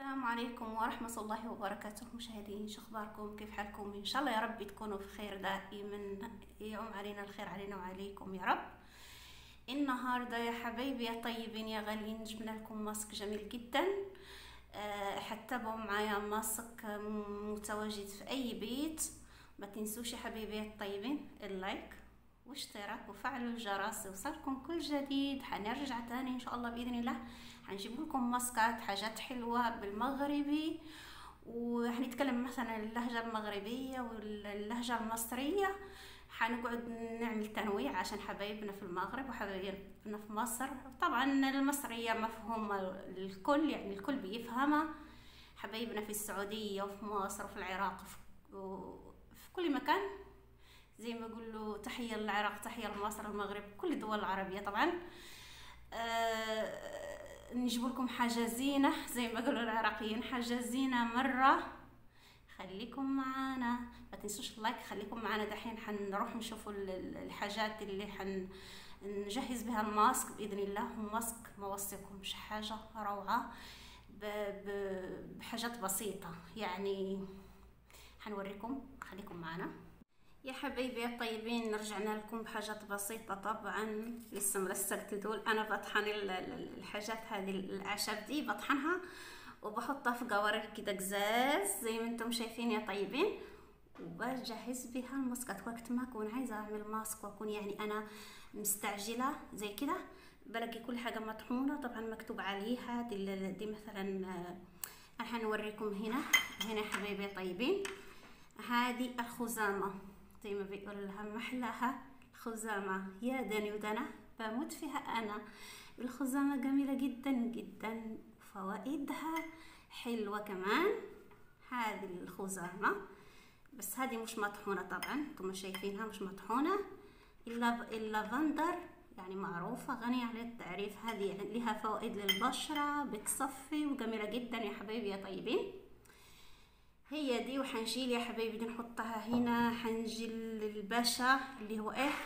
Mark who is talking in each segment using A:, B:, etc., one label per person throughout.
A: السلام عليكم ورحمة الله وبركاته مشاهدين شو اخباركم كيف حالكم ان شاء الله يا رب تكونوا في خير دائما يعم علينا الخير علينا وعليكم يا رب النهاردة يا حبايبي يا طيبين يا غاليين جبنا لكم ماسك جميل جدا أه حتتابعوا معايا ماسك متواجد في اي بيت ما تنسوش يا حبايبي يا طيبين اللايك واشتراك وفعلوا الجرس يوصلكم كل جديد حنرجع تاني ان شاء الله باذن الله حنجيب لكم ماسكات حاجات حلوه بالمغربي وحنتكلم مثلا اللهجه المغربيه واللهجه المصريه حنقعد نعمل تنويع عشان حبايبنا في المغرب وحبايبنا في مصر طبعا المصريه مفهومه الكل يعني الكل بيفهمها حبايبنا في السعوديه وفي مصر وفي العراق وفي كل مكان زي ما يقولوا تحية للعراق تحية لمصر المغرب كل الدول العربية طبعا أه نجيب لكم حاجة زينة زي ما قالوا العراقيين حاجة زينة مرة خليكم معانا ما تنسوش اللايك خليكم معانا دحين حنروح نشوفوا الحاجات اللي حن نجهز بها الماسك باذن الله ماسك ما وصيكمش حاجه روعه بحاجات بسيطه يعني حنوريكم خليكم معنا يا حبايبي يا طيبين رجعنا لكم بحاجات بسيطة طبعا لسه مرسلت دول انا بطحن الحاجات هذه الاعشاب دي بطحنها وبحطها في قوارير كده قزاز زي ما انتم شايفين يا طيبين وبجهز بها الماسكات وقت ما اكون عايزة اعمل ماسك واكون يعني انا مستعجلة زي كده بلاقي كل حاجة مطحونة طبعا مكتوب عليها دي, دي مثلا انا حنوريكم هنا هنا يا حبايبي يا طيبين هذه الخزامة زي ما بيقول لها محلاها الخزامة يا دني ودنا بموت فيها أنا الخزامة جميلة جدا جدا فوائدها حلوة كمان هذه الخزامة بس هذه مش مطحونة طبعا انتم شايفينها مش مطحونة اللافندر يعني معروفة غنية عن التعريف هذه يعني لها فوائد للبشرة بتصفي وجميلة جدا يا حبايبي يا طيبين هي دي وحنشيل يا حبايبي دي نحطها هنا حنجي الباشا اللي هو ايه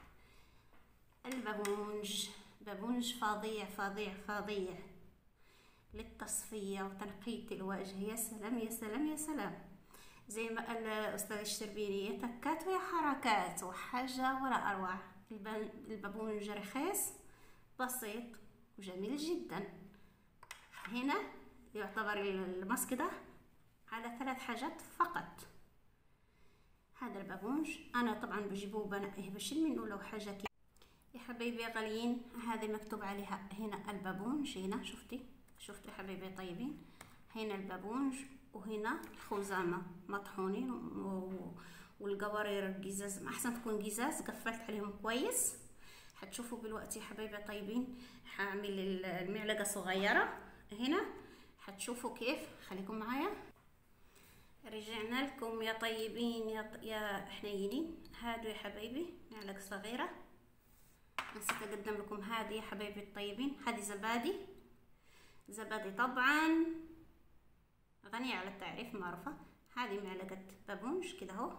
A: البابونج بابونج فظيع فظيع فظيع للتصفية وتنقية الوجه يا سلام يا سلام يا سلام زي ما قال الأستاذ الشربيني يا تكات ويا حركات وحاجة ولا أروع البابونج رخيص بسيط وجميل جدا هنا يعتبر الماسك ده على ثلاث حاجات فقط هذا البابونج انا طبعا بجيبه وبنقيه بشيل منه لو حاجه كي يا حبايبي يا غاليين هذه مكتوب عليها هنا البابونج هنا شفتي شفتوا يا حبايبي طيبين هنا البابونج وهنا الخزامه مطحونين والقوارير القزاز احسن تكون قزاز قفلت عليهم كويس حتشوفوا بالوقت يا حبايبي طيبين حاعمل المعلقه صغيره هنا حتشوفوا كيف خليكم معايا رجعنا لكم يا طيبين يا, ط... يا حنينين هادو يا حبايبي معلقة صغيرة نسيت اقدم لكم هذه يا حبايبي الطيبين هذه زبادي زبادي طبعا غنية على التعريف معروفة هذه معلقة بابونج كده اهو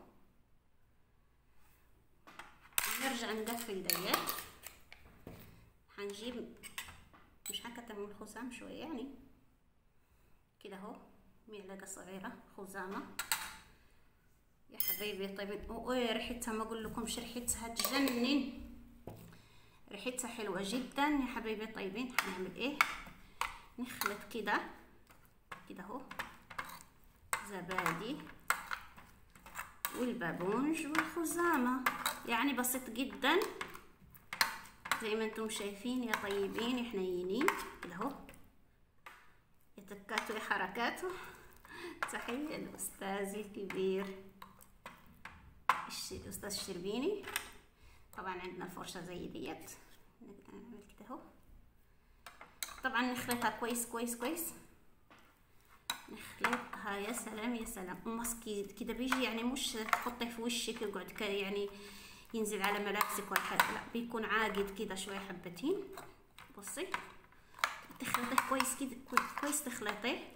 A: نرجع نقفل ديت حنجيب مش حكتم من الخسام شوية يعني كده اهو معلقة صغيرة خزامة يا حبايبي طيبين اوه ريحتها ما اقول لكمش ريحتها تجنن ريحتها حلوة جدا يا حبايبي طيبين هنعمل ايه نخلط كده كده اهو زبادي والبابونج والخزامة يعني بسيط جدا زي ما انتم شايفين يا طيبين يا حنينين كده اهو يتكاتوا حركاته تحية الأستاذ الكبير الأستاذ الشربيني طبعا عندنا فرشة زي ديت نعمل كده اهو طبعا نخلطها كويس كويس كويس نخلطها يا سلام يا سلام ماسك كده بيجي يعني مش تحطيه في وشك يقعد يعني ينزل على ملابسك ولا حاجة لا بيكون عاقد كده شوية حبتين بصي تخلطيه كويس كده كويس تخلطيه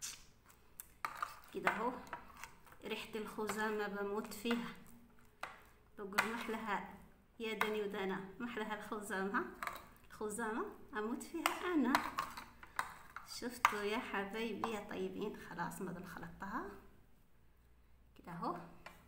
A: كده اهو ريحة الخزامة بموت فيها بقول محلها يا دني ودنا محلها الخزامة الخزامة اموت فيها انا شفتوا يا حبايبي يا طيبين خلاص ما دام خلطتها كده اهو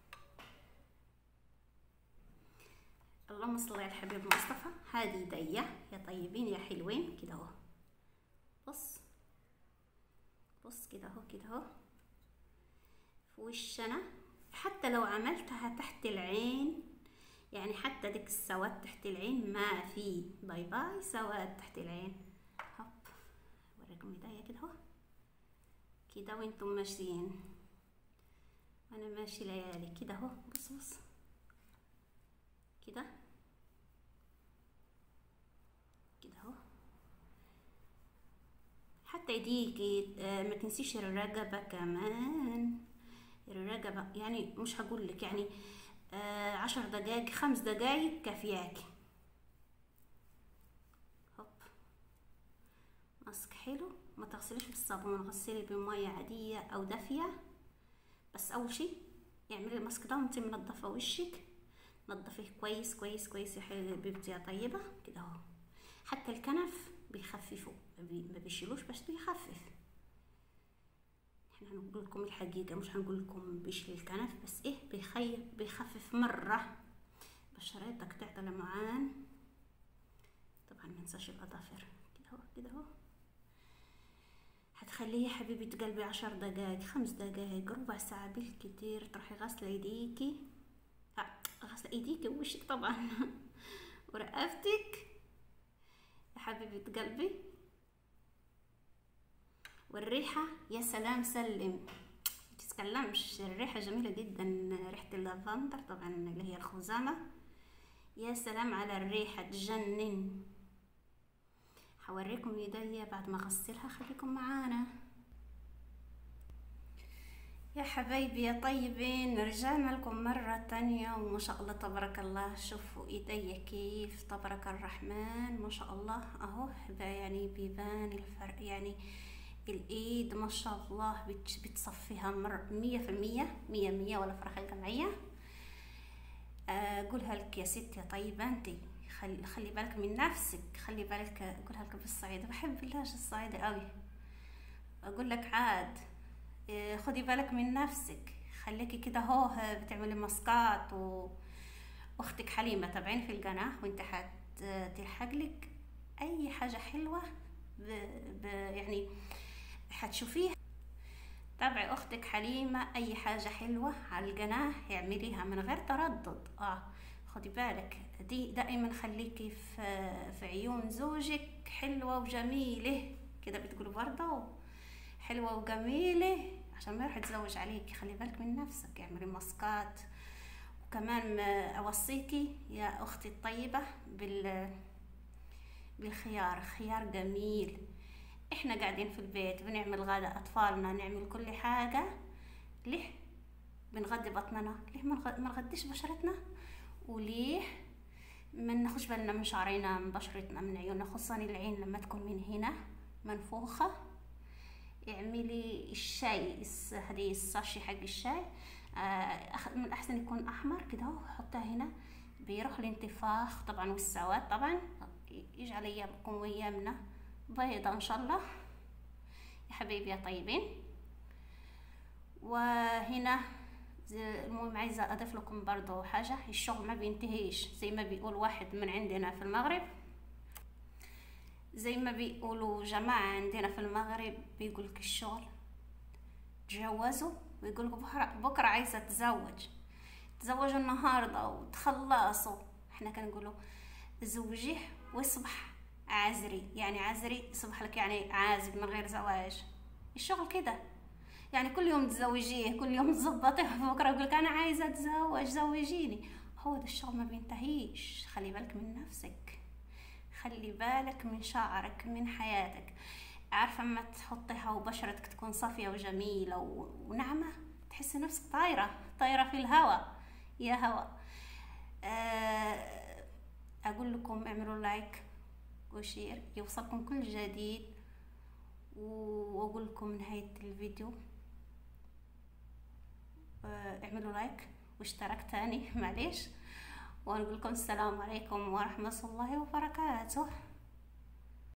A: اللهم صل على الحبيب المصطفى هذه يديا يا طيبين يا حلوين كده اهو بص بص كده اهو كده اهو في وشنا حتى لو عملتها تحت العين يعني حتى ديك السواد تحت العين ما في باي باي سواد تحت العين هوب اوريكم ايديا كده اهو كده وانتم ماشيين وانا ماشي ليالي كده اهو بص بص كده كده اهو حتى يديكي آه، ما تنسيش الرقبة كمان الرقبة يعني مش هقول لك يعني آه، عشر دقايق خمس دقايق كافياكي هوب ماسك حلو ما تغسليش بالصابون غسلي بمية عادية او دافية بس اول شي اعملي الماسك ده وانتي منضفة وشك نضفيه كويس كويس كويس يا حبيبتي يا طيبة كده اهو حتى الكنف بيخففوا ما بي- ما بيشيلوش بس بيخفف احنا هنقول لكم الحقيقة مش هنقول لكم بيشيل الكنف بس ايه بيخي بيخفف مرة بشرتك تعطي معان طبعا ما ننساش الاظافر كده اهو كده اهو هتخليه يا حبيبة قلبي عشر دقايق خمس دقايق ربع ساعة بالكتير تروحي غاسلة ايديكي آه، غاسلة ايديكي ووشك طبعا ورقبتك يا حبيبة قلبي والريحة يا سلام سلم تتكلمش الريحة جميلة جدا ريحة اللافندر طبعا اللي هي الخزامة يا سلام على الريحة تجنن هوريكم يديا بعد ما اغسلها خليكم معانا يا حبايبي يا طيبين رجعنا لكم مرة تانية وما شاء الله تبارك الله شوفوا ايديا كيف تبارك الرحمن ما شاء الله اهو يعني بيبان الفرق يعني الايد ما شاء الله بت- بتصفيها مر مية في المية مية مية ولا فراخ الجمعية اقولها لك يا ست يا طيبة انتي خلي, خلي بالك من نفسك خلي بالك اقولها لك بالصعيدة بحب اللهجة الصعيدة قوي اقول لك عاد إيه، خدي بالك من نفسك خليكي كده هو بتعملي ماسكات و... واختك حليمة تابعين في القناة وانت حتلحق لك اي حاجة حلوة ب... ب... يعني حتشوفيها تابعي اختك حليمة اي حاجة حلوة على القناة اعمليها من غير تردد اه خدي بالك دي دائما خليكي في في عيون زوجك حلوة وجميلة كده بتقولوا برضه حلوة وجميلة عشان ما يروح يتزوج عليكي خلي بالك من نفسك اعملي ماسكات وكمان ما اوصيكي يا اختي الطيبة بال بالخيار خيار جميل احنا قاعدين في البيت بنعمل غدا اطفالنا نعمل كل حاجة ليه بنغدي بطننا ليه ما نغ- ما نغديش بشرتنا وليه ما ناخدش بالنا من شعرنا من بشرتنا من عيوننا خصوصا العين لما تكون من هنا منفوخة اعملي الشاي الس- هذه الساشي حق الشاي آه، أخ- من الأحسن يكون أحمر كده وحطها هنا بيروح الانتفاخ طبعا والسواد طبعا يجعل أيامكم وأيامنا بيضة إن شاء الله يا حبايبي يا طيبين وهنا زي- المهم عايزة أضيف لكم برضو حاجة الشغل ما بينتهيش زي ما بيقول واحد من عندنا في المغرب زي ما بيقولوا جماعة عندنا في المغرب بيقولك الشغل تجوزوا ويقولك بكرة, بكرة عايزة تزوج تزوجوا النهاردة وتخلصوا احنا كنقولوا زوجيه ويصبح عازري يعني عازري يصبح لك يعني عازب من غير زواج الشغل كده يعني كل يوم تزوجيه كل يوم تظبطيه بكره يقولك انا عايزه اتزوج زوجيني هو ده الشغل ما بينتهيش خلي بالك من نفسك خلي بالك من شعرك من حياتك عارفه اما تحطيها وبشرتك تكون صافيه وجميله و- وناعمه تحسي نفسك طايره طايره في الهواء يا هواء آه، اقول لكم اعملوا لايك وشير يوصلكم كل جديد واقول لكم نهايه الفيديو آه، اعملوا لايك واشتراك تاني معليش ونقول لكم السلام عليكم ورحمة الله وبركاته